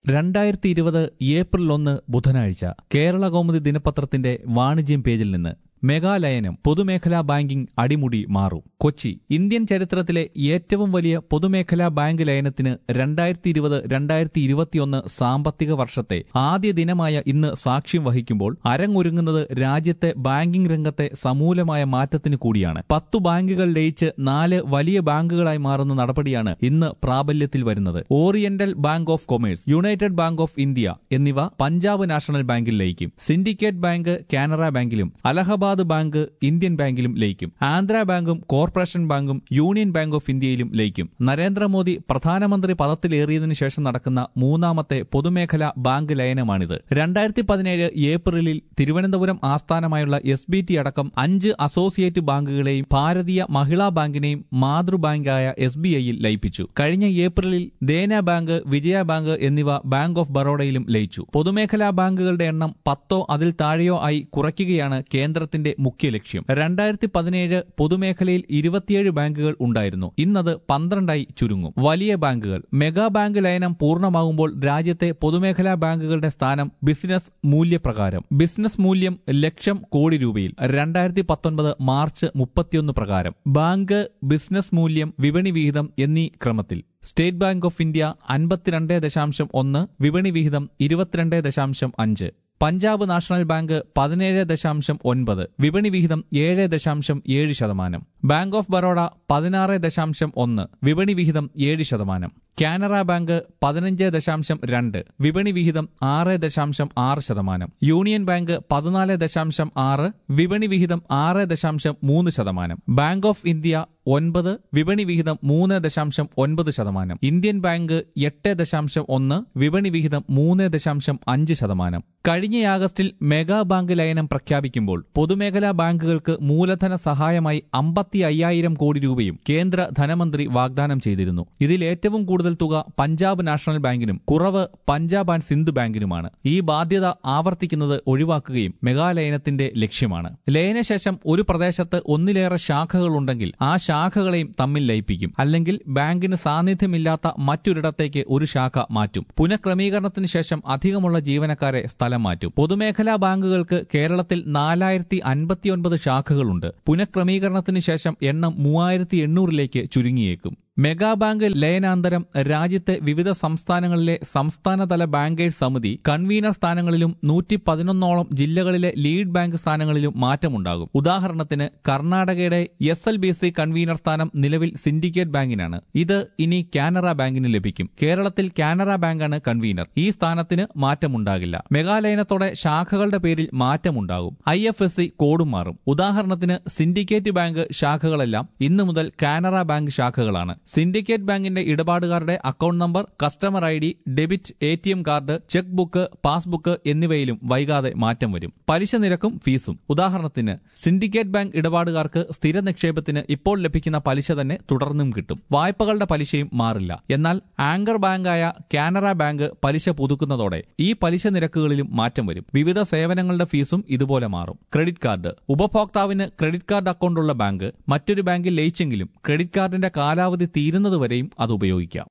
രണ്ടായിരത്തി ഇരുപത് ഏപ്രിൽ ഒന്ന് ബുധനാഴ്ച കേരള കൗമുദി ദിനപത്രത്തിന്റെ വാണിജ്യം പേജിൽ നിന്ന് മെഗാലയനം പൊതുമേഖലാ ബാങ്കിംഗ് അടിമുടി മാറും കൊച്ചി ഇന്ത്യൻ ചരിത്രത്തിലെ ഏറ്റവും വലിയ പൊതുമേഖലാ ബാങ്ക് ലയനത്തിന് രണ്ടായിരത്തി ഇരുപത് രണ്ടായിരത്തി ഇരുപത്തിയൊന്ന് സാമ്പത്തിക വർഷത്തെ ആദ്യ ദിനമായ ഇന്ന് സാക്ഷ്യം വഹിക്കുമ്പോൾ അരങ്ങൊരുങ്ങുന്നത് രാജ്യത്തെ ബാങ്കിംഗ് രംഗത്തെ സമൂലമായ മാറ്റത്തിന് കൂടിയാണ് പത്തു ബാങ്കുകൾ ലയിച്ച് നാല് വലിയ ബാങ്കുകളായി മാറുന്ന നടപടിയാണ് ഇന്ന് പ്രാബല്യത്തിൽ വരുന്നത് Oriental Bank of Commerce United Bank of India എന്നിവ പഞ്ചാബ് നാഷണൽ ബാങ്കിൽ ലയിക്കും സിൻഡിക്കേറ്റ് ബാങ്ക് കാനറ ബാങ്കിലും അലഹബാദ് ബാങ്ക് ഇന്ത്യൻ ബാങ്കിലും ലയിക്കും ആന്ധ്ര ബാങ്കും കോർപ്പറേഷൻ ബാങ്കും യൂണിയൻ ബാങ്ക് ഓഫ് ഇന്ത്യയിലും ലയിക്കും നരേന്ദ്രമോദി പ്രധാനമന്ത്രി പദത്തിലേറിയതിനു ശേഷം നടക്കുന്ന മൂന്നാമത്തെ പൊതുമേഖലാ ബാങ്ക് ലയനമാണിത് രണ്ടായിരത്തി പതിനേഴ് ഏപ്രിലിൽ തിരുവനന്തപുരം ആസ്ഥാനമായുള്ള എസ് ബി ടി അടക്കം അഞ്ച് അസോസിയേറ്റ് ബാങ്കുകളെയും ഭാരതീയ മഹിളാ ബാങ്കിനെയും മാതൃബാങ്കായ എസ് ബി ഐയിൽ ലയിപ്പിച്ചു കഴിഞ്ഞ ഏപ്രിലിൽ ദേന ബാങ്ക് വിജയ ബാങ്ക് എന്നിവ ബാങ്ക് ഓഫ് ബറോഡയിലും ലയിച്ചു പൊതുമേഖലാ ബാങ്കുകളുടെ എണ്ണം പത്തോ അതിൽ താഴെയോ ആയി കുറയ്ക്കുകയാണ് കേന്ദ്രത്തിന്റെ മുഖ്യ ലക്ഷ്യം രണ്ടായിരത്തി പതിനേഴ് പൊതുമേഖലയിൽ ഇരുപത്തിയേഴ് ബാങ്കുകൾ ഉണ്ടായിരുന്നു ഇന്നത് പന്ത്രണ്ടായി ചുരുങ്ങും വലിയ ബാങ്കുകൾ മെഗാ ബാങ്ക് ലയനം പൂർണ്ണമാകുമ്പോൾ രാജ്യത്തെ പൊതുമേഖലാ ബാങ്കുകളുടെ സ്ഥാനം ബിസിനസ് മൂല്യപ്രകാരം ബിസിനസ് മൂല്യം ലക്ഷം കോടി രൂപയിൽ രണ്ടായിരത്തി പത്തൊൻപത് മാർച്ച് മുപ്പത്തിയൊന്ന് പ്രകാരം ബാങ്ക് ബിസിനസ് മൂല്യം വിപണി വിഹിതം എന്നീ ക്രമത്തിൽ സ്റ്റേറ്റ് ബാങ്ക് ഓഫ് ഇന്ത്യ അൻപത്തിരണ്ട് ദശാംശം ഒന്ന് വിപണി വിഹിതം ഇരുപത്തിരണ്ട് ദശാംശം അഞ്ച് പഞ്ചാബ് നാഷണൽ ബാങ്ക് പതിനേഴ് ദശാംശം ഒൻപത് വിപണി വിഹിതം ഏഴ് ദശാംശം ഏഴ് ശതമാനം ബാങ്ക് ഓഫ് ബറോഡ പതിനാറ് ദശാംശം ഒന്ന് വിപണി വിഹിതം ഏഴ് ശതമാനം കാനറ ബാങ്ക് പതിനഞ്ച് ദശാംശം രണ്ട് വിപണി വിഹിതം ആറ് ദശാംശം ആറ് ശതമാനം യൂണിയൻ ബാങ്ക് പതിനാല് ദശാംശം ആറ് വിപണി വിഹിതം ആറ് ദശാംശം മൂന്ന് ശതമാനം ബാങ്ക് ഓഫ് ഇന്ത്യ ഒൻപത് വിപണി വിഹിതം മൂന്ന് ദശാംശം ഒൻപത് ശതമാനം ഇന്ത്യൻ ബാങ്ക് എട്ട് ദശാംശം ഒന്ന് വിപണി വിഹിതം മൂന്ന് ദശാംശം അഞ്ച് ശതമാനം കഴിഞ്ഞ ആഗസ്റ്റിൽ മെഗാ ബാങ്ക് ലയനം പ്രഖ്യാപിക്കുമ്പോൾ പൊതുമേഖലാ ബാങ്കുകൾക്ക് മൂലധന സഹായമായി അമ്പത്തി അയ്യായിരം കോടി രൂപയും കേന്ദ്ര ധനമന്ത്രി വാഗ്ദാനം ചെയ്തിരുന്നു ഇതിൽ ഏറ്റവും കൂടുതൽ തുക പഞ്ചാബ് നാഷണൽ ബാങ്കിനും കുറവ് പഞ്ചാബ് ആൻഡ് സിന്ധ് ബാങ്കിനുമാണ് ഈ ബാധ്യത ആവർത്തിക്കുന്നത് ഒഴിവാക്കുകയും മെഗാലയനത്തിന്റെ ലക്ഷ്യമാണ് ലയനശേഷം ഒരു പ്രദേശത്ത് ഒന്നിലേറെ ശാഖകളുണ്ടെങ്കിൽ ആ ശാഖകളെയും തമ്മിൽ ലയിപ്പിക്കും അല്ലെങ്കിൽ ബാങ്കിന് സാന്നിധ്യമില്ലാത്ത മറ്റൊരിടത്തേക്ക് ഒരു ശാഖ മാറ്റും പുനഃക്രമീകരണത്തിന് ശേഷം അധികമുള്ള ജീവനക്കാരെ സ്ഥലം മാറ്റും പൊതുമേഖലാ ബാങ്കുകൾക്ക് കേരളത്തിൽ നാലായിരത്തി അൻപത്തിയൊൻപത് ശാഖകളുണ്ട് പുനഃക്രമീകരണത്തിന് ശേഷം എണ്ണം മൂവായിരത്തി എണ്ണൂറിലേക്ക് ചുരുങ്ങിയേക്കും മെഗാ ബാങ്ക് ലയനാന്തരം രാജ്യത്തെ വിവിധ സംസ്ഥാനങ്ങളിലെ സംസ്ഥാനതല ബാങ്കേഴ്സ് സമിതി കൺവീനർ സ്ഥാനങ്ങളിലും നൂറ്റി പതിനൊന്നോളം ജില്ലകളിലെ ലീഡ് ബാങ്ക് സ്ഥാനങ്ങളിലും മാറ്റമുണ്ടാകും ഉദാഹരണത്തിന് കർണാടകയുടെ S L B C convener സ്ഥാനം നിലവിൽ സിൻഡിക്കേറ്റ് ബാങ്കിനാണ് ഇത് ഇനി കാനറ ബാങ്കിന് ലഭിക്കും കേരളത്തിൽ കാനറ ബാങ്കാണ് കൺവീനർ ഈ സ്ഥാനത്തിന് മാറ്റമുണ്ടാകില്ല മെഗാലയനത്തോടെ ശാഖകളുടെ പേരിൽ മാറ്റമുണ്ടാകും ഐ എഫ് എസ് സി കോഡും മാറും ഉദാഹരണത്തിന് സിൻഡിക്കേറ്റ് ബാങ്ക് ശാഖകളെല്ലാം ഇന്നു മുതൽ കാനറ ബാങ്ക് ശാഖകളാണ് സിൻഡിക്കേറ്റ് ബാങ്കിന്റെ ഇടപാടുകാരുടെ account number customer I D debit A T M card cheque book passbook എന്നിവയിലും വൈകാതെ മാറ്റം വരും പലിശ നിരക്കും ഫീസും ഉദാഹരണത്തിന് സിൻഡിക്കേറ്റ് ബാങ്ക് ഇടപാടുകാർക്ക് സ്ഥിര നിക്ഷേപത്തിന് ഇപ്പോൾ ലഭിക്കുന്ന പലിശ തന്നെ തുടർന്നും കിട്ടും വായ്പകളുടെ പലിശയും മാറില്ല എന്നാൽ ആങ്കർ ബാങ്കായ കാനറ ബാങ്ക് പലിശ പുതുക്കുന്നതോടെ ഈ പലിശ നിരക്കുകളിലും മാറ്റം വരും വിവിധ സേവനങ്ങളുടെ ഫീസും ഇതുപോലെ മാറും ക്രെഡിറ്റ് കാർഡ് ഉപഭോക്താവിന് ക്രെഡിറ്റ് കാർഡ് അക്കൗണ്ടുള്ള ബാങ്ക് മറ്റൊരു ബാങ്കിൽ ലയിച്ചെങ്കിലും ക്രെഡിറ്റ് കാർഡിന്റെ കാലാവധി തീരുന്നതുവരെയും അത് ഉപയോഗിക്കാം